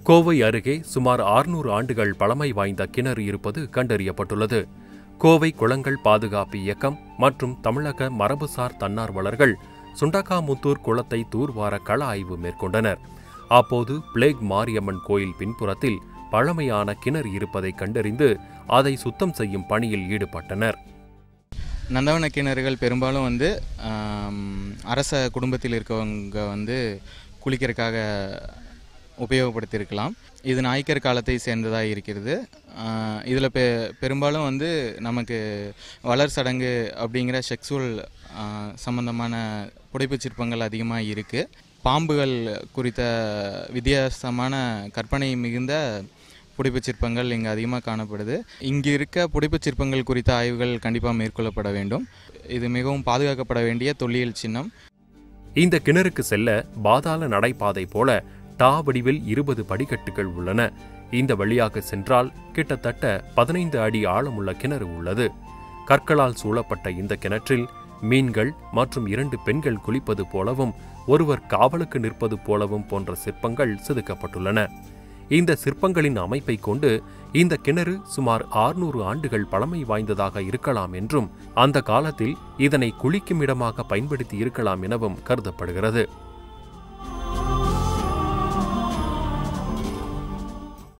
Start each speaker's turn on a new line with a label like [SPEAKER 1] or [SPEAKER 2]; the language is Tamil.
[SPEAKER 1] கோவை அருகே சுமார் 600 ஆண்டுகள் பழமை வாய்ந்த கிணறு இருப்பது கண்டறியப்பட்டுள்ளது கோவை குளங்கள் பாதுகாப்பு இயக்கம் மற்றும் தமிழக மரபுசார் தன்னார்வலர்கள் சுண்டக்காமுத்தூர் குளத்தை தூர்வார கள ஆய்வு மேற்கொண்டனர் அப்போது பிளேக் மாரியம்மன் கோயில் பின்புறத்தில் பழமையான கிணறு இருப்பதை கண்டறிந்து அதை சுத்தம் செய்யும் பணியில் ஈடுபட்டனர்
[SPEAKER 2] நந்தவன கிணறுகள் பெரும்பாலும் வந்து ஆம், அரச குடும்பத்தில் இருக்கவங்க வந்து குளிக்கிறதுக்காக உபயோகப்படுத்தியிருக்கலாம் இது நாய்க்கர் காலத்தை சேர்ந்ததாக இருக்கிறது இதில் பெ பெரும்பாலும் வந்து நமக்கு வளர் சடங்கு அப்படிங்கிற செக்ஸுவல் சம்பந்தமான புடைப்புச் சிற்பங்கள் அதிகமாக இருக்குது பாம்புகள் குறித்த வித்தியாசமான கற்பனை மிகுந்த புடைப்புச் சிற்பங்கள் இங்கே அதிகமாக காணப்படுது இங்கு இருக்க புடைப்புச் சிற்பங்கள் குறித்த ஆய்வுகள் கண்டிப்பாக மேற்கொள்ளப்பட வேண்டும் இது மிகவும் பாதுகாக்கப்பட வேண்டிய தொல்லியல் சின்னம்
[SPEAKER 1] இந்த கிணறுக்கு செல்ல பாதாள நடைபாதை போல டா வடிவில் இருபது படிக்கட்டுகள் உள்ளன இந்த வழியாக சென்றால் கிட்டத்தட்ட பதினைந்து அடி ஆழமுள்ள கிணறு உள்ளது கற்களால் சூழப்பட்ட இந்த கிணற்றில் மீன்கள் மற்றும் இரண்டு பெண்கள் குளிப்பது போலவும் ஒருவர் காவலுக்கு நிற்பது போலவும் போன்ற சிற்பங்கள் செதுக்கப்பட்டுள்ளன இந்த சிற்பங்களின் அமைப்பை கொண்டு இந்த கிணறு சுமார் 600 ஆண்டுகள் பழமை வாய்ந்ததாக இருக்கலாம் என்றும் அந்த காலத்தில் இதனை குளிக்கும் இடமாக பயன்படுத்தி இருக்கலாம் எனவும் கருதப்படுகிறது